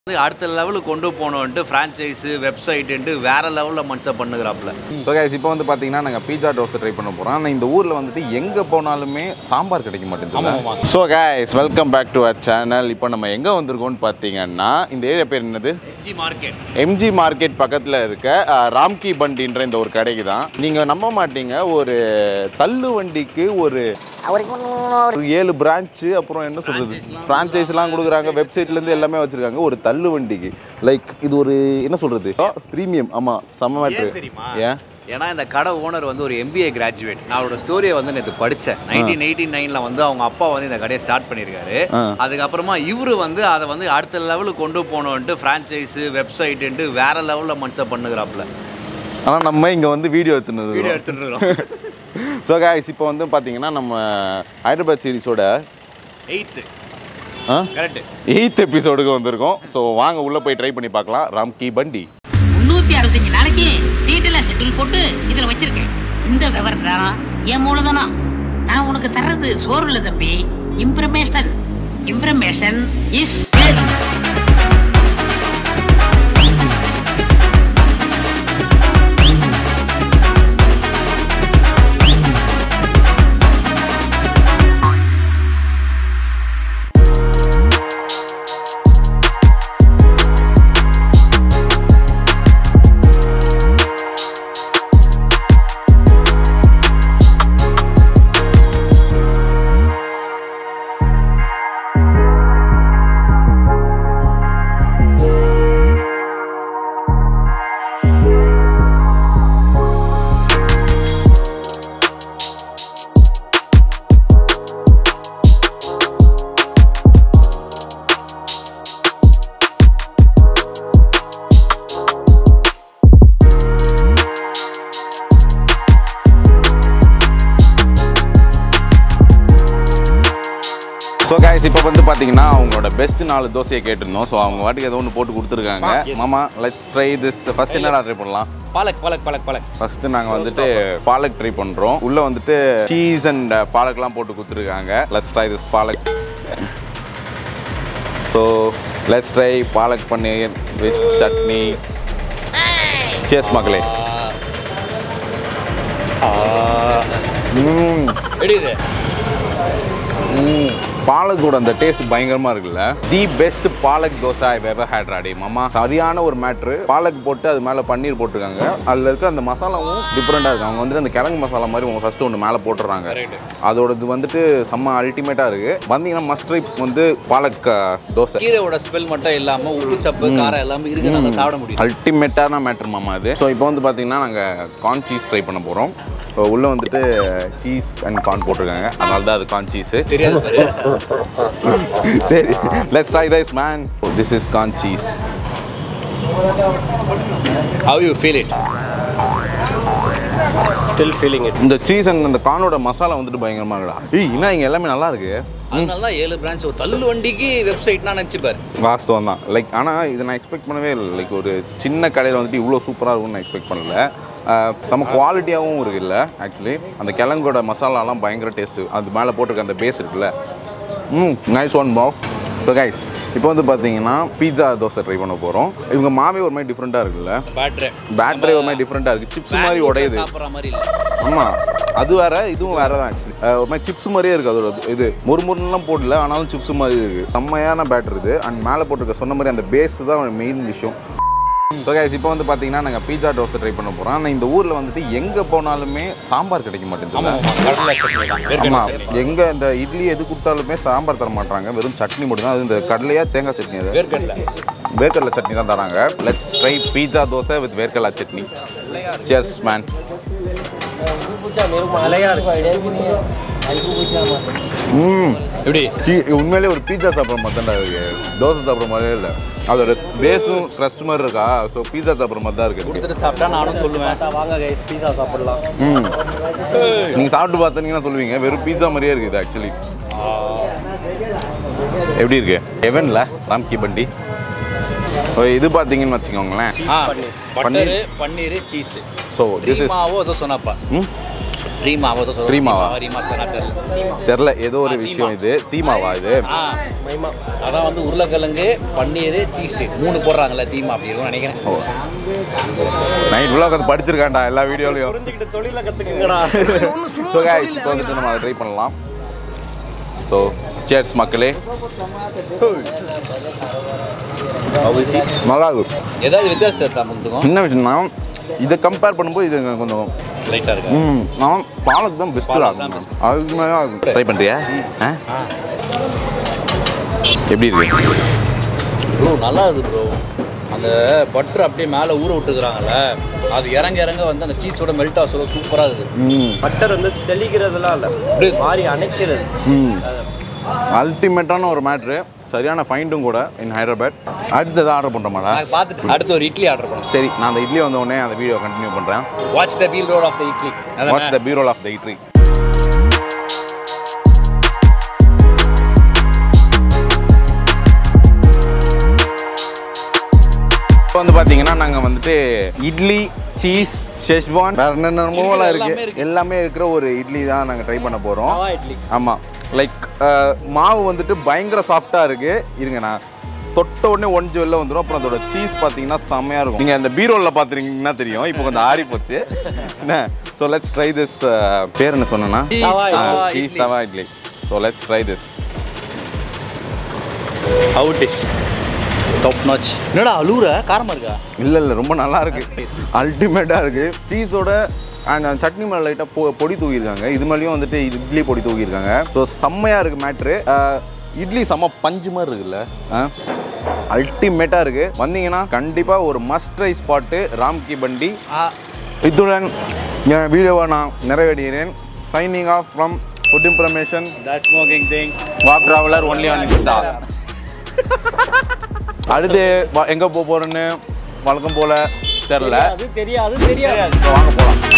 வந்து அடுத்த லெவலுக்கு கொண்டு போகணுன்ட்டு ஃப்ரான்ச்சைஸு வெப்சைட்டுன்ட்டு வேற லெவலில் மனுஷன் பண்ணுகிறாப்புல ஸோ கைஸ் இப்போ வந்து பார்த்தீங்கன்னா நாங்கள் பீஸா டோஸை ட்ரை பண்ண போகிறோம் ஆனால் இந்த ஊரில் வந்துட்டு எங்கே போனாலுமே சாம்பார் கிடைக்க மாட்டேங்குது so guys welcome back to our channel இப்போ நம்ம எங்கே வந்திருக்கோம்னு பார்த்தீங்கன்னா இந்த ஏரியா பேர் என்னது ஜி மார்க்கெட் எம்ஜி மார்க்கெட் பக்கத்தில் இருக்க அஹ், ராம்கி பண்டின்ற இந்த ஒரு கடைக்கு தான் நீங்கள் நம்ப மாட்டீங்க ஒரு தள்ளு வண்டிக்கு ஒரு ஒரு ஏழு பிரான்ச்சு அப்புறம் என்ன சொல்கிறது ஃப்ரான்ச்சைஸ்லாம் கொடுக்குறாங்க வெப்சைட்லேருந்து எல்லாமே வச்சுருக்காங்க ஒரு தள்ளு வண்டிக்கு லைக் இது ஒரு என்ன சொல்கிறது ப்ரீமியம் ஆமாம் செம்ம மேட்ரு ஏன் தெரியுமா ஏன் ஏன்னா இந்த கடை ஓனர் வந்து ஒரு எம்பிஏ கிராஜுவேட் நான் அவரோட ஸ்டோரியை வந்து நேற்று படித்தேன் நைன்டீன் எயிட்டி நைனில் வந்து அவங்க அப்பா வந்து இந்த கடையை ஸ்டார்ட் பண்ணியிருக்காரு ஆ. அதுக்கப்புறமா இவரு வந்து அதை வந்து அடுத்த லெவலுக்கு கொண்டு போகணுன்ட்டு ஃப்ரான்ச்சைஸு வெப்சைட்டுன்ட்டு வேற லெவலில் மனுஷன் பண்ணுகிறாப்புல ஆனால் நம்ம இங்கே வந்து வீடியோ எடுத்துனது வீடியோ எடுத்துட்டு இருக்கோம் ஸோ guys இப்போ வந்து பார்த்தீங்கன்னா நம்ம ஹைதராபாத் சீரிஸோட எயித்து கரெக்ட் எயித் எபிசோடுக்கு வந்திருக்கோம் ஸோ வாங்க உள்ளே போய் ட்ரை பண்ணி பார்க்கலாம் ராம்கி பண்டி முன்னூத்தி அறுபத்தஞ்சு நாளைக்கு டீட்டெயிலாக ஷெட்யூல் போட்டு இதில் வச்சிருக்கேன் இந்த விவரம் தானா என் மூலதனம் நான் உனக்கு தர்றது சோறு இல்லை தம்பி இம்ப்ரமேஷன் இம்ப்ரமேஷன் இஸ் ஸோ guys இப்போ வந்து பார்த்தீங்கன்னா அவங்களோட பெஸ்ட் நாலு தோசையை கேட்டிருந்தோம் ஸோ அவங்க வாட்டுக்கு ஏதோ ஒன்று போட்டு கொடுத்துருக்காங்க மாமா லெட்ஸ் ட்ரை திஸ் ஃபர்ஸ்ட் என்னடா ட்ரை பண்ணலாம் பாலக் பாலக் பாலக் பாலக் ஃபர்ஸ்ட் நாங்கள் வந்துட்டு பாலக் ட்ரை பண்ணுறோம் உள்ளே வந்துட்டு சீஸ் அண்ட் பாலக்லாம் போட்டு கொடுத்துருக்காங்க let's try this palak so let's try palak paneer with chutney சேஸ் மக்களே ம் எடுது ம். பாலக்கோட அந்த டேஸ்ட் பயங்கரமா இருக்குல்ல the best palak dosa I ever had ராடி மாமா சரியான ஒரு மேட்ரு பாலக் போட்டு அது மேலே பன்னீர் போட்டிருக்காங்க அதில் இருக்க அந்த மசாலாவும் டிஃப்ரெண்டாக இருக்கு அவங்க வந்துட்டு அந்த கிழங்கு மசாலா மாதிரி அவங்க ஃபர்ஸ்ட் ஒன்று மேலே போட்டுடுறாங்க அதோட இது வந்துட்டு செம்ம அல்டிமேட்டாக இருக்கு வந்தீங்கன்னா மஸ்ட் ட்ரை வந்து பாலக் அஹ், தோசை கீரையோட ஸ்மெல் மட்டும் இல்லாமல் உப்பு சப்பு காரம் எல்லாமே இருக்கு நல்லா சாப்பிட முடியும் அல்டிமேட்டான மேட்ரு மாமா இது ஸோ இப்போ வந்து பார்த்தீங்கன்னா நாங்கள் கார்ன் சீஸ் ட்ரை பண்ண போகிறோம் ஸோ உள்ளே வந்துட்டு சீஸ் அண்ட் கார்ன் போட்டிருக்காங்க அதனால தான் அது கார்ன் சீஸு தெரியாது பாரு. சரி let's try this man this is corn cheese How you feel it? Still feeling it இந்த சீஸ் அண்ட் அந்த கார்னோட மசாலா வந்துட்டு பயங்கரமா இருக்குடா ஏய் என்ன இங்கே எல்லாமே நல்லா இருக்கு அதனால தான் ஏழு பிரான்ச் ஒரு தள்ளு வண்டிக்கு வெப்சைட்னா நினச்சிப்பார் வாஸ்தவம் தான் லைக் ஆனால் இதை நான் எக்ஸ்பெக்ட் பண்ணவே இல்லை லைக் ஒரு சின்ன கடையில் வந்துட்டு இவ்வளோ சூப்பராக இருக்கும்னு நான் எக்ஸ்பெக்ட் பண்ணல ஆஹ் செம குவாலிட்டியாகவும் இருக்குல்ல ஆக்சுவலி அந்த கிழங்கோட மசாலாலாம் பயங்கர டேஸ்ட்டு அது மேலே போட்டிருக்க அந்த பேஸ் இருக்குல்ல hmm nice one wow so guys இப்போ வந்து பார்த்தீங்கன்னா பீட்சா தோசை ட்ரை பண்ண போகிறோம் இவங்க மாவே ஒரு மாதிரி டிஃப்ரெண்ட்டாக இருக்குல்ல பேட்ரு பேட்டரி ஒரு மாதிரி டிஃப்ரெண்ட்டாக இருக்குது சிப்ஸ் மாதிரி உடையுது சாப்பிட்ற மாதிரி இல்லை ஆமாம் அது வேற இதுவும் வேற தான் ஆக்சுவலி ஒரு மாதிரி சிப்ஸ் மாதிரியே இருக்குது அதோட இது முறுமுறுலாம் போடல ஆனாலும் சிப்ஸ் மாதிரி இருக்குது செம்மையான பேட்டர் இது அண்ட் மேலே போட்டிருக்க சொன்ன மாதிரி அந்த பேஸ் தான் மெயின் விஷயம் ஸோ கைஸ் இப்போ வந்து பார்த்தீங்கன்னா நாங்கள் பீட்சா டோஸை ட்ரை பண்ண போகிறோம் ஆனால் இந்த ஊரில் வந்துட்டு எங்கே போனாலுமே சாம்பார் கிடைக்க மாட்டேங்குது ஆமாம் கடலை சட்னி தான் வேர்க்கடலை ஆமாம் சட்னி எங்கே இந்த இட்லி எது கொடுத்தாலுமே சாம்பார் தர மாட்டாங்க வெறும் சட்னி மட்டும் தான் அது இந்த கடலையா தேங்காய் சட்னி அது வேர்க்கடலை வேர்க்கடலை சட்னி தான் தராங்க let's try pizza dosa with verkadalai chutney chairs man மலையா இருக்கு ம் எப்படி கீ- உண்மையிலே ஒரு பீட்சா சாப்பிட்ற மாதிரி தான் இருக்கு தோசை சாப்பிட்ற மாதிரியே இல்லை அதோட பேஸும் க்ரஸ்ட் மாதிரி இருக்கா ஸோ பீட்சா சாப்பிட்ற மாதிரி தான் இருக்கு கொடுத்துட்டு சாப்பிட்டா நானும் சொல்லுவேன் வாங்க கைஸ் பீஸா சாப்பிடலாம் ம் நீங்கள் சாப்பிட்டு பார்த்தீங்கன்னா சொல்லுவீங்க வெறும் பீட்சா மாதிரியே இருக்குது ஆக்சுவலி எப்படி இருக்கு எவன்ல ராம்கி பண்டி ஓ, இது பார்த்தீங்கன்னு வச்சுக்கோங்களேன் ஆ paneer. Butter paneer cheese so this is மாவோ ஏதோ சொன்னாப்பா ம் ரீமா அவதான் சொல்லுவாங்க ரீமாவா? ரீமா சனா தெரியல தெரில ஏதோ ஒரு விஷயம் இது தீமாவா இது ஆ அதான் வந்து உருளைக்கிழங்கு பன்னீர் சீஸ் மூணு போடுறாங்கல்ல தீமா அப்படி இருக்கும்னு நினைக்கிறேன் ஓ நைட் ஃபுல்லாக உட்காந்து படிச்சிருக்கான்டா எல்லா வீடியோலையும் புரிஞ்சுக்கிட்டு தொழிலை கற்றுக்குங்கடா ஸோ guys இப்போ வந்துட்டு நம்ம அதை ட்ரை பண்ணலாம் ஸோ சேர்ஸ் மக்களே நல்லா இருக்கும் ஏதாவது வித்தியாசத்தை இருக்கா முந்துக்கும் என்ன விஷயம்னா இதை கம்பேர் பண்ணும்போது இது எனக்கு கொஞ்சம் லைட்டாக இருக்கா ம் நான் பாலக் தான் பெஸ்ட்டாக பாலக் தான் இருக்கும் அதுக்கு மேலே இருக்கும் ட்ரை பண்ணுறியா ஆ எப்படி இருக்கு ப்ரோ நல்லா இருக்குது ப்ரோ அந்த பட்டர் அப்படியே மேலே ஊற விட்டுக்கிறாங்கல்ல அது இறங்க இறங்க வந்து அந்த சீஸோட மெல்ட் ஆக சொல்ல சூப்பராக இருக்குது ம் பட்டர் வந்து தெளிக்கிறதுலாம் இல்லை அப்படியே மாறி அணைக்கிறது ம் அல்டிமேட்டான ஒரு மேட்ரு சரியான ஃபைண்டும் கூட இன் ஹைதராபாத் அடுத்தது ஆர்டர் பண்ணுறோமாடா நான் பார்த்துட்டு அடுத்து ஒரு இட்லி ஆர்டர் பண்ணேன் சரி நான் அந்த இட்லி வந்த உடனே அந்த வீடியோ கண்டினியூ பண்ணுறேன் watch the wheel road of the idli watch the payroll of the idli இப்போ வந்து பார்த்தீங்கன்னா நாங்கள் வந்துட்டு இட்லி சீஸ் ஷெஷ்வான் வேற என்னென்னமோலாம் எல்லாமே இருக்கு இருக்கு. எல்லாமே இருக்கிற ஒரு இட்லி தான் நாங்கள் ட்ரை பண்ண போகிறோம் ரவா இட்லி ஆமாம் லைக் மாவு வந்துட்டு பயங்கர சாஃப்டாக இருக்கு இருங்க நான் தொட்ட உடனே ஒன்ஜு வெளில வந்துடும் அப்புறம் அதோட சீஸ் பார்த்தீங்கன்னா செம்மையாக இருக்கும் நீங்கள் அந்த பீரோவில் பார்த்துருக்கீங்கன்னா தெரியும் இப்போ கொஞ்சம் ஆறி போச்சு என்ன ஸோ லெட்ஸ் ட்ரை திஸ் பேர் என்ன சொன்னேன்னா தவா idli. Cheese tava idli so let's try this out is top notch என்னடா அழுவுற காரமாக இருக்கா இல்லை இல்லை ரொம்ப நல்லா இருக்கு அல்டிமேட்டாக இருக்கு சீஸோட அண்ட் அந்த சட்னி மேலே லைட்டாக பொ பொடி தூக்கியிருக்காங்க இது மேலேயும் வந்துட்டு இட்லி பொடி தூக்கியிருக்காங்க ஸோ செம்மையாக இருக்குது மேட்ரு இட்லி செம்ம பஞ்சு மாதிரி இருக்குல்ல அல்டிமேட்டாக இருக்குது வந்தீங்கன்னா கண்டிப்பாக ஒரு மஸ்ட் ட்ரை ஸ்பாட்டு ராம்கி பண்டி இத்துடன் என் வீடியோவை நான் நிறைவேற்றுகிறேன் signing off from food information that smoking thing walk traveller only on Insta அடுத்து வ- எங்க போக போறேன்னு வழக்கம் போல தெரில அது தெரியாது தெரியாது வாங்க போலாம்